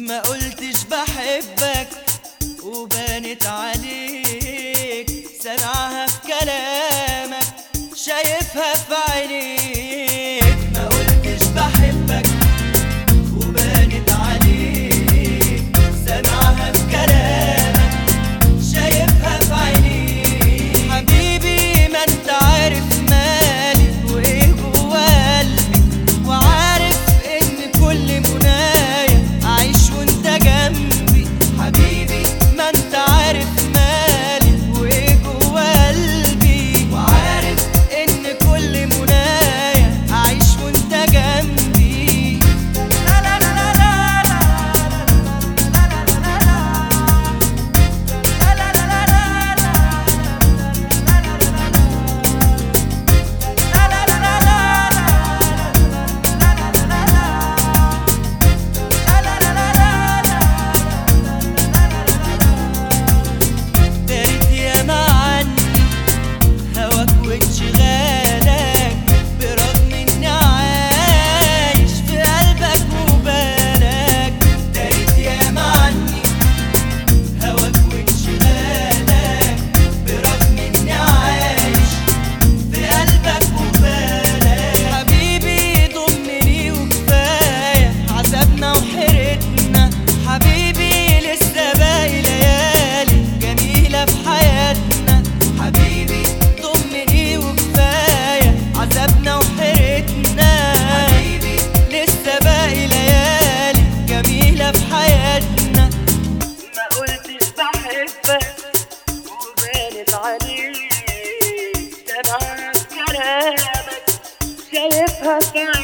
ما قلتش بحبك وبانت عليك سامعها في كلامك شايفها في عينيك ما قلتش بحبك وبانت عليك سامعها في كلامك شايفها في عينيك حبيبي ما انت عارف مالي وايه جوا قلبي وعارف ان كل منايا اعيش وانت جنبي حبيبي ما انت عارف مالي وايه جوا قلبي وعارف ان كل منايا اعيش وانت جنبي لا لا لا لا لا لا لا لا لا لا لا دارت ياما عني هواك وانشغالك برغم اني عايش في قلبك وبالك دارت ياما عني هواك وانشغالك برغم اني عايش في قلبك وبالك حبيبي ضمني وكفايه عذابنا وحيرتنا حبيبي لسه باقي ليالي جميله في حياتنا حبيبي ضمني وكفايه عذابنا وحيرتنا حبيبي لسه باقي ليالي جميله في حياتنا ما قلتش بحبك وبانت عليك سامعة كلامك شايفها في